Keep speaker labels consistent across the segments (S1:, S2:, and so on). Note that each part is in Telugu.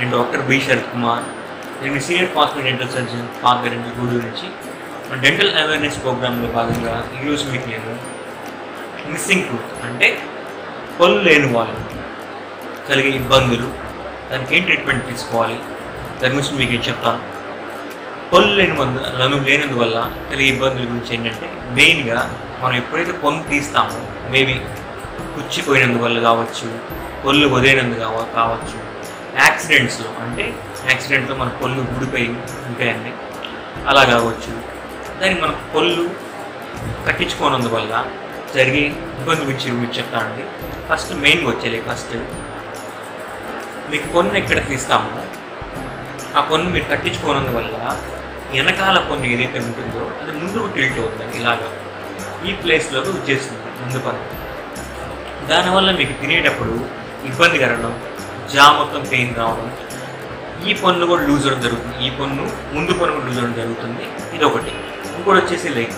S1: నేను డాక్టర్ బి శరత్ కుమార్ నేను సీనియర్ కాస్మెటిక్ డెంటల్ సర్జన్ పాతగరండి గూడూరు నుంచి మన డెంటల్ అవేర్నెస్ ప్రోగ్రాంలో భాగంగా ఈరోజు మీకు నేను మిస్సింగ్ టూత్ అంటే పళ్ళు లేని వాళ్ళు కలిగే ఇబ్బందులు దానికి ఏం ట్రీట్మెంట్ తీసుకోవాలి దాని గురించి మీకు ఏం చెప్తాను పళ్ళు లేని మందు లను లేనందువల్ల కలిగే ఇబ్బందుల గురించి ఏంటంటే మెయిన్గా మనం ఎప్పుడైతే పన్ను తీస్తామో మేబీ పుచ్చిపోయినందువల్ల కావచ్చు పళ్ళు వదిలినందు కావ కావచ్చు యాక్సిడెంట్స్లో అంటే యాక్సిడెంట్లో మన పళ్ళు ఊడిపోయి ఉంటాయండి అలా కావచ్చు దానికి మన పళ్ళు కట్టించుకోనందువల్ల జరిగే ఇబ్బంది గురించి మీకు చెప్తానండి ఫస్ట్ మెయిన్గా వచ్చేది ఫస్ట్ మీకు పన్ను ఎక్కడ తీస్తామో ఆ పన్ను మీరు కట్టించుకోనందువల్ల వెనకాల పన్ను ఏదైతే ఉంటుందో అది ముందుకు టిల్ట్ అవుతుంది ఇలాగా ఈ ప్లేస్లోకి వచ్చేస్తుంది ముందు పన్ను దానివల్ల మీకు తినేటప్పుడు ఇబ్బంది కలగడం జా మొత్తం పెయిన్ రావడం ఈ పన్ను కూడా లూజ్ అవడం జరుగుతుంది ఈ పన్ను ముందు పన్ను కూడా లూజ్ అవడం జరుగుతుంది ఇది ఒకటి ఇంకోటి వచ్చేసి లైక్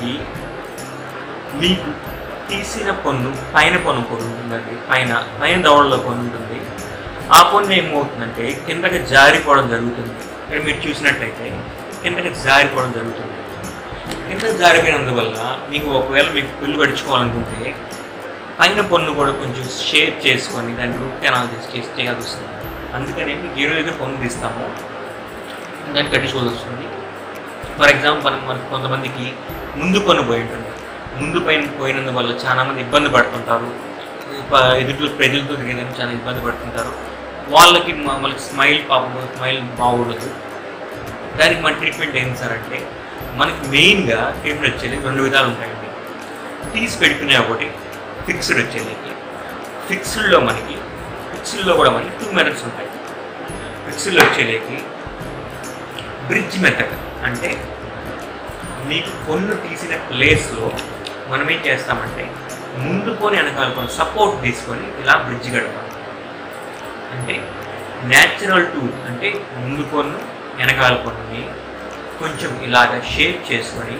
S1: మీకు తీసిన పన్ను పైన పన్ను కూడా ఉంటుందండి పైన పైన దవడలో పన్ను ఉంటుంది ఆ పన్ను ఏమవుతుందంటే కిందకి జారిపోవడం జరుగుతుంది ఇక్కడ మీరు చూసినట్టయితే కిందకి జారిపోవడం జరుగుతుంది కింద జారిపోయినందువల్ల మీకు ఒకవేళ మీకు పిల్లు కడుచుకోవాలనుకుంటే పైన పన్ను కూడా కొంచెం షేప్ చేసుకొని దాన్ని రూట్ కెనాల్ చేసి చేసి చేయాల్సి వస్తుంది అందుకనే మీకు ఏ రోజైతే పన్ను తీస్తామో దాన్ని కట్టించుకోవాల్సి వస్తుంది ఫర్ ఎగ్జాంపుల్ మనం మనకు కొంతమందికి ముందు పన్ను పోయి ఉంటుంది ముందు పైన పోయినందువల్ల చాలా మంది ఇబ్బంది పడుతుంటారు ప- ఎదుటి ప్రజలతో తిరిగేదానికి చాలా ఇబ్బంది పడుతుంటారు వాళ్ళకి మ- మనకి స్మైల్ పాపం స్మైల్ బాగుండదు దానికి మన ట్రీట్మెంట్ ఏంటి సార్ అంటే మనకి మెయిన్గా ట్రీట్మెంట్ వచ్చేది రెండు విధాలు ఉంటాయండి తీసి పెట్టుకునే ఒకటి ఫిక్స్డ్ వచ్చేది ఫిక్స్డ్లో మనకి ఫిక్స్డ్లో కూడా మనకి టూ మెథడ్స్ ఉంటాయి ఫిక్స్డ్లో వచ్చేలేకి బ్రిడ్జ్ మెథడ్ అంటే మీకు పొన్ను తీసిన ప్లేస్లో మనం ఏం చేస్తామంటే ముందు కొని వెనకాల కొని సపోర్ట్ తీసుకొని ఇలా బ్రిడ్జ్ కడతాం అంటే న్యాచురల్ టూల్ అంటే ముందు కొన్ను వెనకాల కొన్నుని కొంచెం ఇలాగ షేప్ చేసుకొని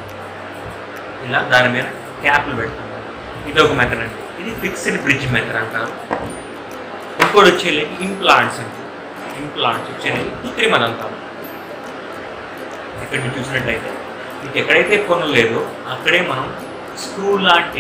S1: ఇలా దాని మీద క్యాప్లు పెడతాం ఇది ఒక మెథడ్ అండి ఇది ఫిక్స్డ్ బ్రిడ్జ్ మెథడ్ అంటారు ఇంకోటి వచ్చేది ఇంప్లాంట్స్ అండి ఇంప్లాంట్స్ వచ్చేది కృత్రిమది అంటారు ఇక్కడ మీరు చూసినట్లయితే మీకు ఎక్కడైతే కొను లేదో అక్కడే మనం స్క్రూ లాంటి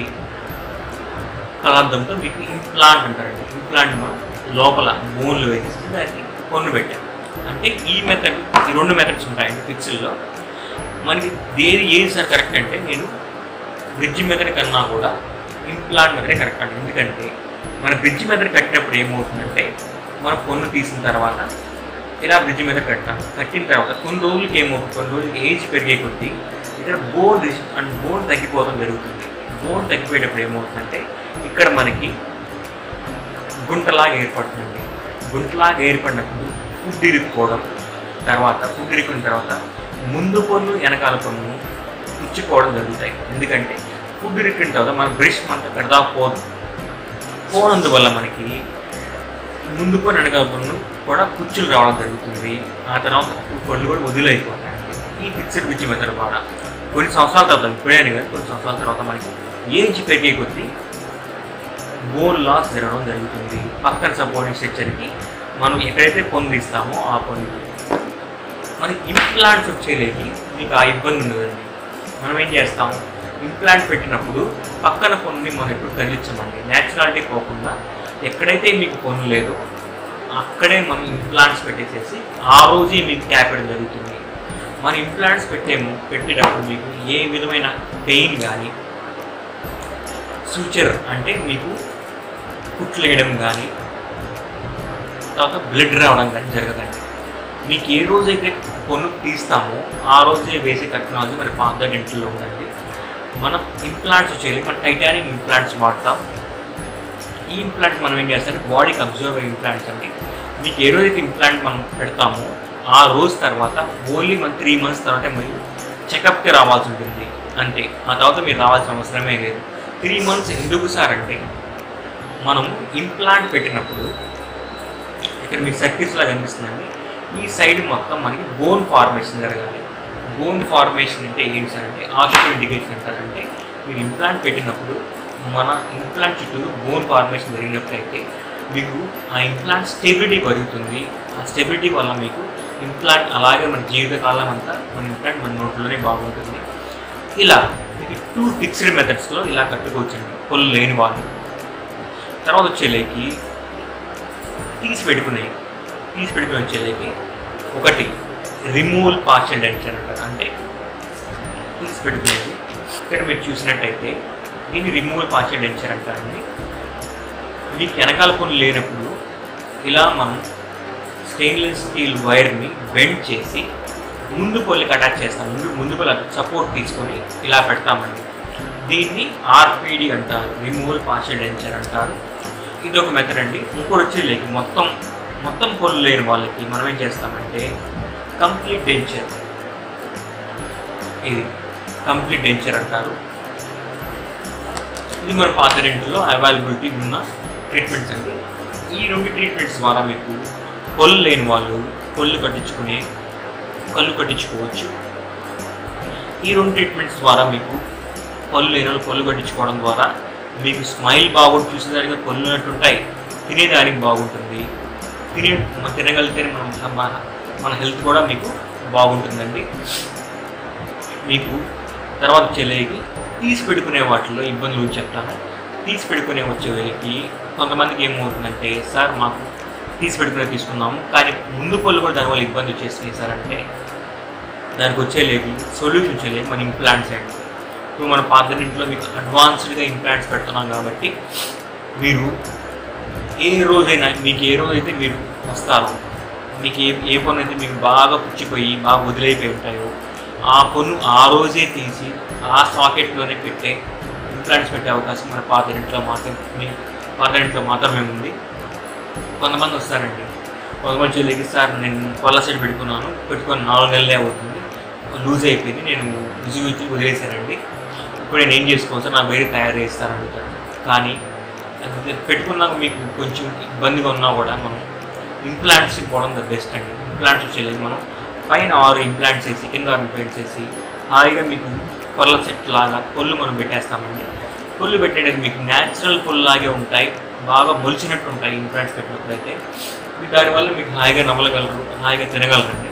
S1: పదార్థంతో మీకు ఇంప్లాంట్ అంటారండి ఇంప్లాంట్ మనం లోపల బోన్లు వేసేసి దానికి కొన్ను పెట్టాం అంటే ఈ మెథడ్ ఈ రెండు మెథడ్స్ ఉంటాయండి ఫిక్స్డ్లో మనకి దేని ఏది సార్ కరెక్ట్ అంటే నేను బ్రిడ్జ్ మెథడ్ కన్నా కూడా ఇంప్లాంట్ మెథడే కరెక్ట్ అండి ఎందుకంటే మన బ్రిడ్జ్ మెథడ్ కట్టినప్పుడు ఏమవుతుందంటే మనం పొన్ను తీసిన తర్వాత ఇలా బ్రిడ్జ్ మీద కట్టాం కట్టిన తర్వాత కొన్ని రోజులకి ఏమవుతుంది కొన్ని రోజులకి ఏజ్ పెరిగే కొద్దీ ఇక్కడ బోన్ అండ్ బోన్ తగ్గిపోవడం జరుగుతుంది బోన్ తగ్గిపోయేటప్పుడు ఏమవుతుందంటే ఇక్కడ మనకి గుంటలాగా ఏర్పడుతుంది గుంటలాగా ఏర్పడినప్పుడు ఫుడ్ ఇరుక్కుపోవడం తర్వాత ఫుడ్ ఇరుక్కున్న తర్వాత ముందు పన్ను వెనకాల పన్ను పుచ్చిపోవడం జరుగుతాయి ఎందుకంటే ఫుడ్ ఇరుక్కున్న తర్వాత మన బ్రష్ మనకు అక్కడ దాకా పోదు పోనందువల్ల మనకి ముందు పన్ను వెనకాల పన్ను కూడా కుచ్చులు రావడం జరుగుతుంది ఆ తర్వాత పళ్ళు కూడా వదిలైపోతాయి ఈ ఫిక్స్డ్ పిచ్చి మెథడ్ కూడా కొన్ని సంవత్సరాల తర్వాత ఇప్పుడే అని కాదు కొన్ని సంవత్సరాల తర్వాత మనకి ఏజ్ పెరిగే కొద్దీ బోన్ లాస్ జరగడం జరుగుతుంది పక్కన సపోర్టింగ్ స్ట్రక్చర్కి మనం ఎక్కడైతే పొందిస్తామో ఆ పొంది మనకి ఇంప్లాంట్స్ వచ్చేలేకి మీకు ఆ ఇబ్బంది ఉండదండి మనం ఏం చేస్తాం ఇంప్లాంట్ పెట్టినప్పుడు పక్కన పొన్నుని మనం ఎప్పుడు కదిలించమండి న్యాచురాలిటీ పోకుండా ఎక్కడైతే మీకు పొన్ను లేదో అక్కడే మనం ఇంప్లాంట్స్ పెట్టేసేసి ఆ రోజే మీకు ట్యాపెడ్ జరుగుతుంది మన ఇంప్లాంట్స్ పెట్టేము పెట్టేటప్పుడు మీకు ఏ విధమైన పెయిన్ కానీ సూచర్ అంటే మీకు కుట్లు వేయడం కానీ తర్వాత బ్లడ్ రావడం కానీ జరగదండి మీకు ఏ రోజైతే పొన్ను తీస్తామో ఆ రోజే వేసే టెక్నాలజీ మరి పాత డెంటల్లో ఉందండి మనం ఇంప్లాంట్స్ వచ్చేది మన టైటానియం ఇంప్లాంట్స్ వాడతాం ఈ ఇంప్లాంట్స్ మనం ఏం చేస్తాం బాడీకి అబ్జర్వ్ అయ్యే ఇంప్లాంట్స్ అండి మీకు ఏ రోజైతే ఇంప్లాంట్ మనం పెడతామో ఆ రోజు తర్వాత ఓన్లీ మన త్రీ మంత్స్ తర్వాత మీరు చెకప్కి రావాల్సి ఉంటుంది అంతే ఆ తర్వాత మీరు రావాల్సిన అవసరమే లేదు త్రీ మంత్స్ ఎందుకు సార్ అంటే మనం ఇంప్లాంట్ పెట్టినప్పుడు ఇక్కడ మీకు సర్కిల్స్ లాగా కనిపిస్తుందండి ఈ సైడ్ మొత్తం మనకి బోన్ ఫార్మేషన్ జరగాలి బోన్ ఫార్మేషన్ అంటే ఏంటి సార్ అంటే ఆస్ట్రో ఇండికేషన్ అంటారంటే మీరు ఇంప్లాంట్ పెట్టినప్పుడు మన ఇంప్లాంట్ చుట్టూ బోన్ ఫార్మేషన్ జరిగినట్లయితే మీకు ఆ ఇంప్లాంట్ స్టెబిలిటీ పెరుగుతుంది ఆ స్టెబిలిటీ వల్ల మీకు ఇంప్లాంట్ అలాగే మన జీవితకాలం అంతా మన ఇంప్లాంట్ మన నోట్లోనే బాగుంటుంది ఇలా మీకు టూ ఫిక్స్డ్ మెథడ్స్లో ఇలా కట్టుకోవచ్చండి పొల్లు లేని వాళ్ళు తర్వాత వచ్చేలేకి తీసి పెట్టుకునేవి తీసి పెట్టుకుని వచ్చేలేకి ఒకటి రిమూవల్ పార్షల్ డెన్షన్ అంటారు అంటే తీసి పెట్టుకునేది ఇక్కడ మీరు చూసినట్టయితే దీన్ని రిమూవల్ పార్షల్ డెన్షన్ అంటారండి మీకు వెనకాల పనులు లేనప్పుడు ఇలా మనం స్టెయిన్లెస్ స్టీల్ వైర్ని బెండ్ చేసి ముందు పొల్లికి అటాచ్ చేస్తాం ముందు ముందు పొల్లి సపోర్ట్ తీసుకొని ఇలా పెడతామండి దీన్ని ఆర్పిడి అంటారు రిమూవల్ పార్షల్ డెన్చర్ అంటారు ఇది ఒక మెథడ్ అండి ఇంకోటి వచ్చి లేక మొత్తం మొత్తం పొల్లు లేని వాళ్ళకి మనం ఏం చేస్తామంటే కంప్లీట్ డెంచర్ ఇది కంప్లీట్ డెంచర్ అంటారు ఇది మన పాత రెంట్లో అవైలబిలిటీ ఉన్న ట్రీట్మెంట్స్ అండి ఈ రెండు ట్రీట్మెంట్స్ ద్వారా మీకు పొల్లు లేని వాళ్ళు పొల్లు కట్టించుకునే కళ్ళు కట్టించుకోవచ్చు ఈ రెండు ట్రీట్మెంట్స్ ద్వారా మీకు పళ్ళు లేని వాళ్ళు పళ్ళు కట్టించుకోవడం ద్వారా మీకు స్మైల్ బాగుంటుంది చూసేదానికి పళ్ళు ఉన్నట్టుంటాయి తినేదానికి బాగుంటుంది తినే తినగలిగితేనే మనం మన మన హెల్త్ కూడా మీకు బాగుంటుందండి మీకు తర్వాత చెల్లికి తీసి పెట్టుకునే వాటిలో ఇబ్బందులు చెప్తాను తీసి పెట్టుకునే వచ్చేకి కొంతమందికి ఏమవుతుందంటే సార్ మాకు తీసి పెట్టుకునే తీసుకున్నాము కానీ ముందు పళ్ళు కూడా దానివల్ల ఇబ్బంది వచ్చేసినాయి సార్ అంటే దానికి వచ్చేలేకి సొల్యూషన్ వచ్చేలేకి మన ఇంప్లాంట్స్ అండి ఇప్పుడు మన పాత ఇంట్లో మీకు అడ్వాన్స్డ్గా ఇంప్లాంట్స్ పెడుతున్నాం కాబట్టి మీరు ఏ రోజైనా మీకు ఏ రోజైతే మీరు వస్తారో మీకు ఏ ఏ పన్ను అయితే మీకు బాగా పుచ్చిపోయి బాగా వదిలైపోయి ఉంటాయో ఆ పన్ను ఆ రోజే తీసి ఆ సాకెట్లోనే పెట్టే ఇంప్లాంట్స్ పెట్టే అవకాశం మన పాత ఇంట్లో మాత్రం మీ పాత ఇంట్లో మాత్రమే ఉంది కొంతమంది వస్తారండి కొంతమంది చెల్లికి సార్ నేను పొల్ల సెట్ పెట్టుకున్నాను పెట్టుకొని నాలుగు నెలలే అవుతుంది లూజ్ అయిపోయింది నేను విజు ఇచ్చి వదిలేశానండి ఇప్పుడు నేను ఏం చేసుకోవచ్చు సార్ నాకు వేరే తయారు చేస్తాను అడుగుతాను కానీ అది పెట్టుకున్నాక మీకు కొంచెం ఇబ్బందిగా ఉన్నా కూడా మనం ఇంప్లాంట్స్ పోవడం ద బెస్ట్ అండి ఇంప్లాంట్స్ వచ్చేది మనం పైన ఆరు ఇంప్లాంట్స్ వేసి కింద ఆరు ఇంప్లాంట్స్ వేసి హాయిగా మీకు పొల్ల సెట్ లాగా పొల్లు మనం పెట్టేస్తామండి పొల్లు పెట్టేది మీకు న్యాచురల్ పొల్లాగే ఉంటాయి బాగా మొలిచినట్టు ఉంటాయి ఇంప్లాంట్స్ పెట్టినప్పుడు అయితే మీకు దానివల్ల మీకు హాయిగా నమ్మలగలరు హాయిగా తినగలరండి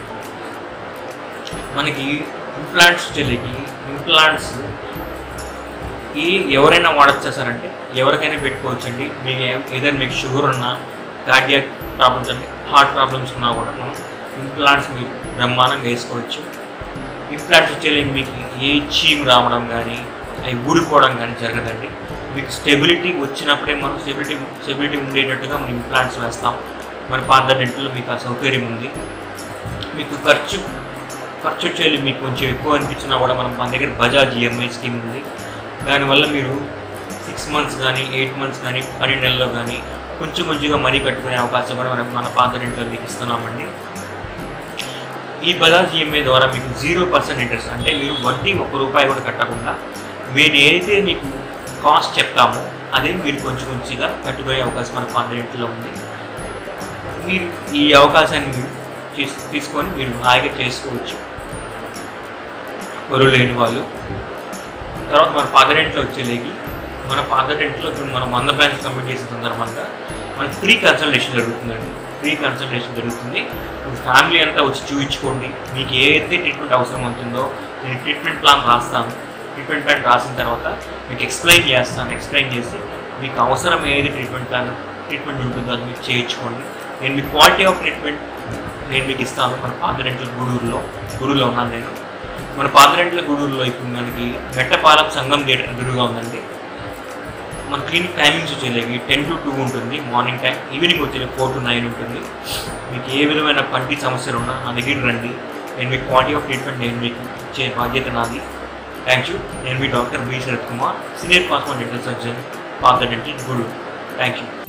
S1: మనకి ఇంప్లాంట్స్ చెల్లికి ఇంప్లాంట్స్ ఈ ఎవరైనా వాడచ్చా సార్ అంటే ఎవరికైనా పెట్టుకోవచ్చండి మీకు ఏ- ఏదైనా మీకు షుగర్ ఉన్నా కార్డియాక్ ప్రాబ్లమ్స్ అంటే హార్ట్ ప్రాబ్లమ్స్ ఉన్నా కూడా మనం ఇంప్లాంట్స్ మీకు బ్రహ్మాండంగా వేసుకోవచ్చు ఇంప్లాంట్స్ వచ్చేది మీకు ఏ చీమ్ రావడం కానీ అవి ఊడిపోవడం కానీ జరగదండి మీకు స్టెబిలిటీ వచ్చినప్పుడే మనం స్టెబిలిటీ స్టెబిలిటీ ఉండేటట్టుగా మనం ఇంప్లాంట్స్ వేస్తాం మన పాత డెంట్లో మీకు ఆ సౌకర్యం ఉంది మీకు ఖర్చు ఖర్చు వచ్చేది మీకు కొంచెం ఎక్కువ అనిపించినా కూడా మనం మన దగ్గర బజాజ్ ఈఎంఐ స్కీమ్ ఉంది దానివల్ల మీరు సిక్స్ మంత్స్ కానీ ఎయిట్ మంత్స్ కానీ పన్నెండు నెలల్లో కానీ కొంచెం కొంచెంగా మనీ కట్టుకునే అవకాశం కూడా మనం మన పాత ఇంట్లో మీకు ఇస్తున్నామండి ఈ బజాజ్ ఈఎంఐ ద్వారా మీకు జీరో పర్సెంట్ ఇంట్రెస్ట్ అంటే మీరు వడ్డీ ఒక రూపాయి కూడా కట్టకుండా మేము ఏదైతే మీకు కాస్ట్ చెప్తామో అదే మీరు కొంచెం కొంచెంగా కట్టుకునే అవకాశం మన పాత ఇంట్లో ఉంది మీరు ఈ అవకాశాన్ని మీరు తీస్- తీసుకొని మీరు హాయిగా చేసుకోవచ్చు ఎవరు లేని వాళ్ళు తర్వాత మన పాదరెంట్లో వచ్చేలేకి మన పాదరెంట్లో ఇప్పుడు మనం వంద బ్రాంచ్ కంప్లీట్ చేసిన సందర్భంగా మనకి ఫ్రీ కన్సల్టేషన్ జరుగుతుందండి ఫ్రీ కన్సల్టేషన్ జరుగుతుంది మీ ఫ్యామిలీ అంతా వచ్చి చూపించుకోండి మీకు ఏదైతే ట్రీట్మెంట్ అవసరం అవుతుందో నేను ట్రీట్మెంట్ ప్లాన్ రాస్తాను ట్రీట్మెంట్ ప్లాన్ రాసిన తర్వాత మీకు ఎక్స్ప్లెయిన్ చేస్తాను ఎక్స్ప్లెయిన్ చేసి మీకు అవసరం ఏది ట్రీట్మెంట్ ప్లాన్ ట్రీట్మెంట్ ఉంటుందో అది మీకు చేయించుకోండి నేను మీకు క్వాలిటీ ఆఫ్ ట్రీట్మెంట్ నేను మీకు ఇస్తాను మన పాదరెంట్ల గూడూరులో గూడూరులో ఉన్నాను నేను మన పాదరెంట్ల గూడూరులో ఇప్పుడు మనకి మెట్టపాలెం సంఘం థియేటర్ ఎదురుగా ఉందండి మన క్లినిక్ టైమింగ్స్ వచ్చేది టెన్ టు టూ ఉంటుంది మార్నింగ్ టైం ఈవినింగ్ వచ్చేది ఫోర్ టు నైన్ ఉంటుంది మీకు ఏ విధమైన పంటి సమస్యలు ఉన్నా నా దగ్గర రండి నేను మీకు క్వాలిటీ ఆఫ్ ట్రీట్మెంట్ నేను మీకు ఇచ్చే బాధ్యత నాది థ్యాంక్ యూ నేను మీ doctor B Sharath Kumar senior cosmo dental surgeon పాత డెంటల్ గుడు థ్యాంక్ యూ